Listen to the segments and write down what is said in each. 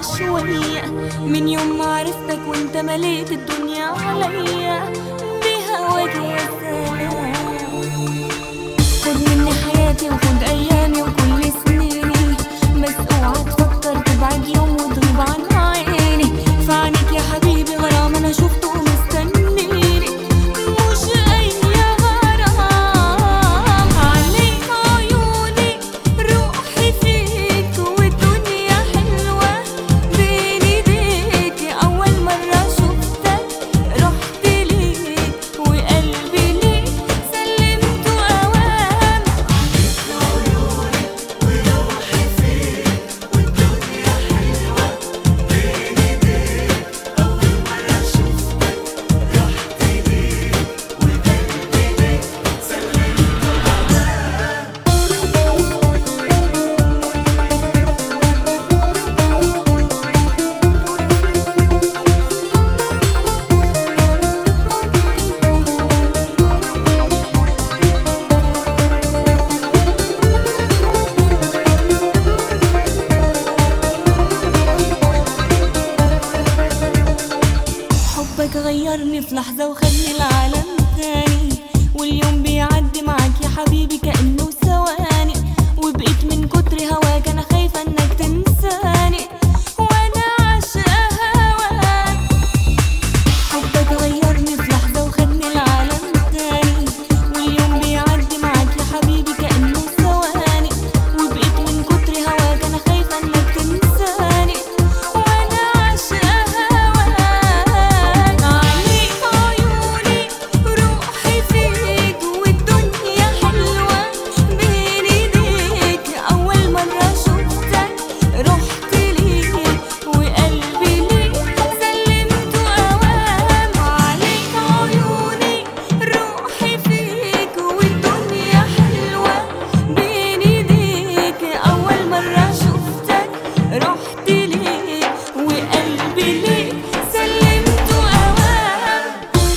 شوية من يوم ما عرفتك وانت مليت الدنيا عليا بهواك يا سلام خد مني حياتي وخد ايامي وكل سنيني بس اوعى تفكر تبعد يوم وتغيب عن عيني في عينيك يا حبيبي غرام انا شفته ومستنيني مش اي غرام عليك عيوني روحي فيك والدنيا حلوة بين ايديك اول مرة شفتك رحت ليك وقلبي ليك سلمته اوام حبك غيرني في لحظة وخدني العالم تاني واليوم بيعدي معاك يا حبيبي كأنه ثواني وبقيت من كتر هواك أنا خايفة إنك تنساني وأنا عاشقة هواك حبك غيرني في لحظة وخدني العالم تاني واليوم بيعدي معاك يا حبيبي كأنه ثواني وبقيت من كتر هواك أنا خايفة إنك تنساني وأنا عاشقة هواك عليك عيوني روحي فيك والدنيا حلوة بين إيديك أول مرة شفتك رحت ليك وقلبي ليك سلمته أوام عليك عيوني روحي فيك والدنيا حلوة بين إيديك أول مرة شفتك رحت ليك وقلبي ليك سلمته أوام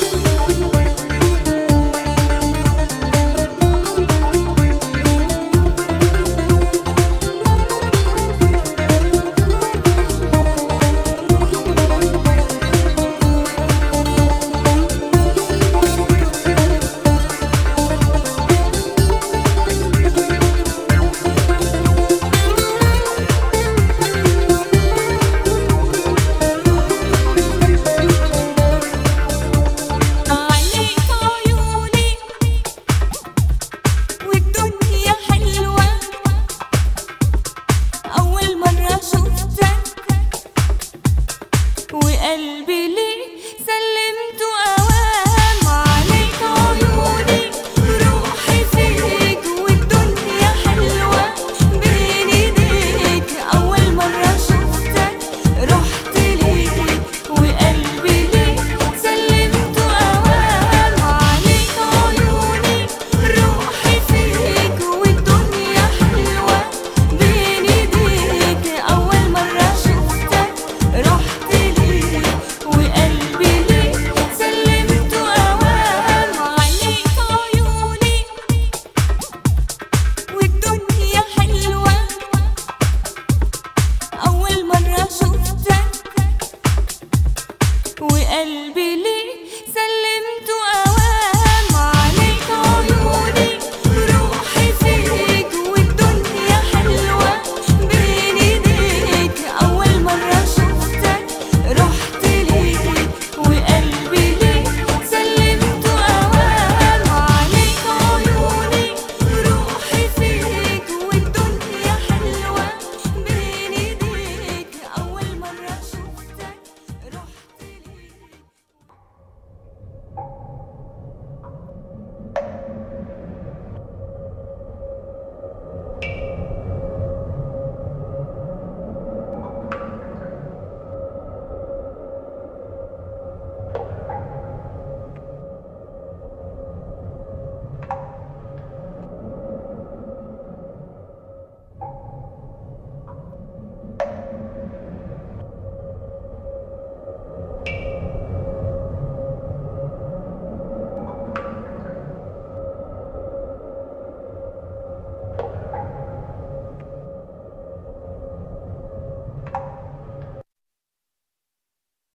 عليك عيوني والدنيا حلوة أول مرة شفتك وقلبي